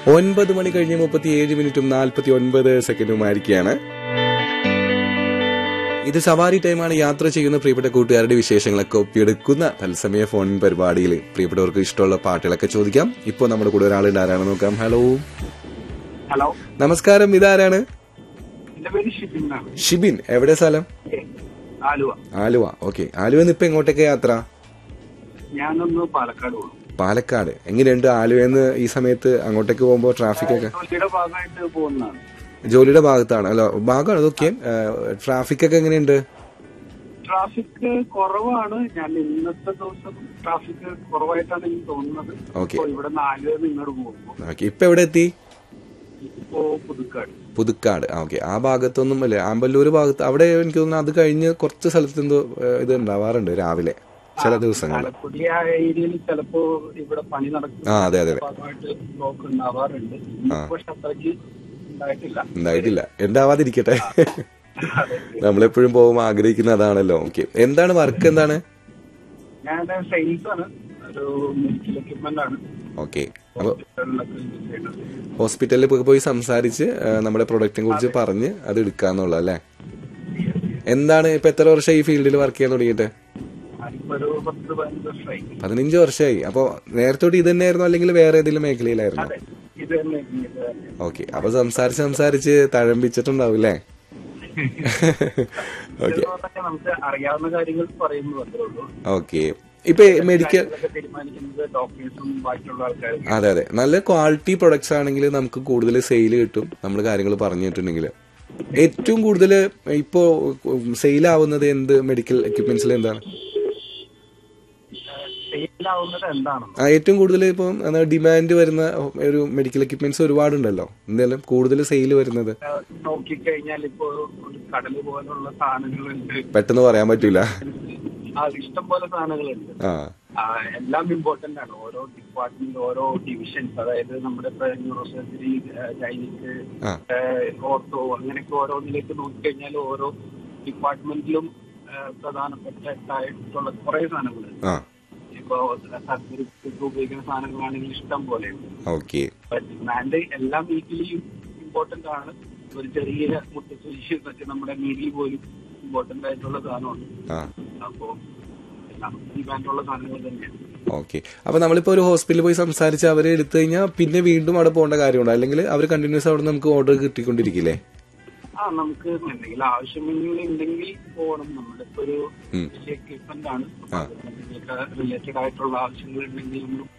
ഒൻപത് മണി കഴിഞ്ഞ് മുപ്പത്തി ഏഴ് മിനിറ്റും നാൽപ്പത്തി ഒൻപത് സെക്കൻഡുമായിരിക്കുകയാണ് ഇത് സവാരി ടൈമാണ് യാത്ര ചെയ്യുന്ന പ്രിയപ്പെട്ട കൂട്ടുകാരുടെ വിശേഷങ്ങളൊക്കെ ഒപ്പിയെടുക്കുന്ന തത്സമയ ഫോൺ പരിപാടിയിൽ പ്രിയപ്പെട്ടവർക്ക് ഇഷ്ടമുള്ള പാട്ടുകളൊക്കെ ചോദിക്കാം ഇപ്പോൾ നമ്മുടെ കൂടെ ഒരാളുണ്ട് ആരാണെന്ന് നോക്കാം ഹലോ ഹലോ നമസ്കാരം ഇതാരാണ് എന്റെ പേര് ഷിബിൻ എന്നാണ് ഷിബിൻ എവിടെ സ്ഥലം ആലുവ ആലുവ ഓക്കെ ആലുവന്ന് ഇപ്പൊ എങ്ങോട്ടൊക്കെ യാത്ര ഞാനൊന്ന് പാലക്കാട് പോകും പാലക്കാട് എങ്ങനെയുണ്ട് ആലുവന്ന് ഈ സമയത്ത് അങ്ങോട്ടേക്ക് പോകുമ്പോൾ ട്രാഫിക് ഒക്കെ ജോലിയുടെ ഭാഗമായിട്ട് പോകുന്നതാണ് ജോലിയുടെ ഭാഗത്താണ് അല്ല ഭാഗമാണ് അതൊക്കെ ട്രാഫിക് ഒക്കെ എങ്ങനെയുണ്ട് ട്രാഫിക് കുറവാണ് ഞാൻ ഇന്നത്തെ ദിവസം ട്രാഫിക് കുറവായിട്ടാണ് എനിക്ക് തോന്നുന്നത് ഓക്കെ ഇപ്പോ ഇവിടെ നാല് ഇങ്ങോട്ട് പോകുമ്പോ ഓക്കെ ഇപ്പൊ എവിടെ എത്തി ഇപ്പോ പുതുക്കാട് പുതുക്കാട് ആ ഓക്കെ ആ ഭാഗത്തൊന്നും അല്ലേ ആമ്പല്ലൂർ ഭാഗത്ത് അവിടെ എനിക്ക് തോന്നുന്നു അത് കഴിഞ്ഞ് കുറച്ച് സ്ഥലത്ത് എന്തോ ഏഹ്, ഇത് ഉണ്ടാവാറുണ്ട് രാവിലെ ചില ദിവസങ്ങളിൽ ചാലക്കുടി ആ ഏരിയയിൽ ചിലപ്പോ ഇവിടെ പണി നടക്കുന്ന ആ അതെ അതെ അതെ ഭാഗമായിട്ട് ബ്ലോക്ക് ഉണ്ടാവാറുണ്ട് പക്ഷെ അത്രയ്ക്ക് ഉണ്ടായിട്ടില്ല ഉണ്ടായിട്ടില്ല ഉണ്ടാവാതിരിക്കട്ടെ അതെ. നമ്മളെപ്പോഴും പോകുമ്പോൾ ആഗ്രഹിക്കുന്ന അതാണല്ലോ ഓക്കെ എന്താണ് വർക്ക് എന്താണ് ഞാൻ സെയിൽസ് ആണ് ഒരു മെഡിക്കൽ എക്യുപ്മെന്റ് ആണ് ഓക്കെ അപ്പൊ ഹോസ്പിറ്റലിലൊക്കെ യൂസ് ചെയ്യുന്നത് ഹോസ്പിറ്റലിൽ പോയി പോയി സംസാരിച്ച് ആ, നമ്മുടെ പ്രൊഡക്റ്റിനെ കുറിച്ച് പറഞ്ഞ് അത് എടുക്കാന്നുള്ള അല്ലേ എന്താണ് ഇപ്പൊ എത്ര വർഷം ഈ ഫീൽഡിൽ വർക്ക് ചെയ്യാൻ തുടങ്ങിയിട്ട് ഞാനിപ്പോ ഒരു പത്ത് പതിനഞ്ച് വർഷമായി പതിനഞ്ച് വർഷമായി അപ്പൊ നേരത്തോട്ട് ഇത് തന്നെയായിരുന്നു അല്ലെങ്കിൽ വേറെ ഏതെങ്കിലും മേഖലയിലായിരുന്നു അതെ ഇത് തന്നെ ഇത് തന്നെ ഓക്കെ അപ്പൊ സംസാരിച്ച് സംസാരിച്ച് തഴമ്പിച്ചിട്ടുണ്ടാവും അല്ലേ ഓക്കെ ഇതുപോലെ തന്നെ നമുക്ക് അറിയാവുന്ന കാര്യങ്ങൾ പറയുന്നത് മാത്രമേ ഉള്ളൂ ഓക്കെ ഇപ്പൊ മെഡിക്കൽ കാര്യങ്ങളൊക്കെ തീരുമാനിക്കുന്നത് ഡോക്ടേഴ്സും ബാക്കിയുള്ള ആൾക്കാരും അതെ അതെ നല്ല ക്വാളിറ്റി പ്രൊഡക്ട്സ് ആണെങ്കിൽ നമുക്ക് കൂടുതൽ സെയിൽ കിട്ടും നമ്മൾ കാര്യങ്ങൾ പറഞ്ഞിട്ടുണ്ടെങ്കിൽ ഏറ്റവും കൂടുതൽ ഇപ്പോ സെയിൽ ആവുന്നത് എന്ത് മെഡിക്കൽ എക്യുപ്മെന്റ്സിൽ എന്താണ് സെയിലാവുന്നത് എന്താണെന്ന് ആ, ഏറ്റവും കൂടുതൽ ഇപ്പം ഡിമാൻഡ് വരുന്ന ഒരു മെഡിക്കൽ എക്യുപ്മെന്റ്സ് ഒരുപാടുണ്ടല്ലോ എന്തായാലും കൂടുതൽ സെയിൽ വരുന്നത് നോക്കിക്കഴിഞ്ഞാൽ ഇപ്പോ ഒരു കടല് പോലുള്ള സാധനങ്ങളുണ്ട് പെട്ടെന്ന് പറയാൻ പറ്റൂല ആ ഇഷ്ടം പോലെ സാധനങ്ങളുണ്ട് ആ ആ, എല്ലാം ഇമ്പോർട്ടന്റ് ആണ് ഓരോ ഡിപ്പാർട്ട്മെന്റ് ഓരോ ഡിവിഷൻസ് അതായത് നമ്മുടെ ഇപ്പൊ ന്യൂറോ സർജറി ഗൈനിക്ക് ആ ഓർത്തോ അങ്ങനെയൊക്കെ ഓരോന്നിലേക്ക് നോക്കിക്കഴിഞ്ഞാൽ ഓരോ ഡിപ്പാർട്ട്മെന്റിലും പ്രധാനപ്പെട്ടായിട്ടുള്ള കുറെ സാധനങ്ങളുണ്ട് ആ ഇപ്പൊ സർജറിക്ക് ഉപയോഗിക്കുന്ന സാധനങ്ങളാണെങ്കിൽ ഇഷ്ടം പോലെയുണ്ട് ഓക്കെ ഡിമാൻഡ് എല്ലാം ഈക്വലി ഇമ്പോർട്ടന്റ് ആണ് ഒരു ചെറിയ മുട്ടസൂചി മറ്റേ നമ്മുടെ നീഡിൽ പോലും ഇമ്പോർട്ടന്റ് ആയിട്ടുള്ള സാധനമാണ് ആ അപ്പോ എല്ലാം ഡിമാൻഡുള്ള സാധനങ്ങൾ തന്നെയാണ് ഓക്കെ അപ്പൊ നമ്മളിപ്പോ ഒരു ഹോസ്പിറ്റലിൽ പോയി സംസാരിച്ച് അവരെ എടുത്തു കഴിഞ്ഞാൽ പിന്നെ വീണ്ടും അവിടെ പോകേണ്ട കാര്യമുണ്ടോ അല്ലെങ്കിൽ അവർ കണ്ടിന്യൂസ് അവിടെ നമുക്ക് ഓർഡർ കിട്ടിക്കൊണ്ടിരിക്കില്ലേ ആ നമുക്ക് എന്തെങ്കിലും ആവശ്യമെങ്കിൽ ഉണ്ടെങ്കിൽ പോകണം നമ്മുടെ ഇപ്പൊ ഒരു ഉം. വലിയ എക്യുപ്മെന്റ് ആണ് റിലേറ്റഡ് ആയിട്ടുള്ള ആവശ്യങ്ങൾ ഉണ്ടെങ്കിൽ നമ്മൾ